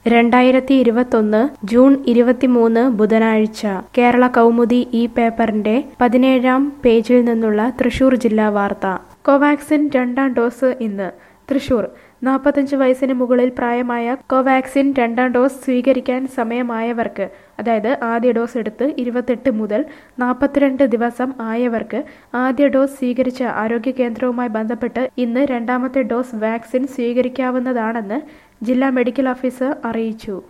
രണ്ടായിരത്തി ഇരുപത്തൊന്ന് ജൂൺ ഇരുപത്തിമൂന്ന് ബുധനാഴ്ച കേരള കൗമുദി ഈ പേപ്പറിന്റെ പതിനേഴാം പേജിൽ നിന്നുള്ള തൃശൂർ ജില്ലാ വാർത്ത കോവാക്സിൻ രണ്ടാം ഡോസ് ഇന്ന് തൃശൂർ നാൽപ്പത്തഞ്ച് വയസ്സിന് മുകളിൽ പ്രായമായ കോവാക്സിൻ രണ്ടാം ഡോസ് സ്വീകരിക്കാൻ സമയമായവർക്ക് അതായത് ആദ്യ ഡോസ് എടുത്ത് ഇരുപത്തെട്ട് മുതൽ നാൽപ്പത്തിരണ്ട് ദിവസം ആയവർക്ക് ആദ്യ ഡോസ് സ്വീകരിച്ച ആരോഗ്യ കേന്ദ്രവുമായി ബന്ധപ്പെട്ട് ഇന്ന് രണ്ടാമത്തെ ഡോസ് വാക്സിൻ സ്വീകരിക്കാവുന്നതാണെന്ന് ജില്ലാ മെഡിക്കൽ ഓഫീസർ അറിയിച്ചു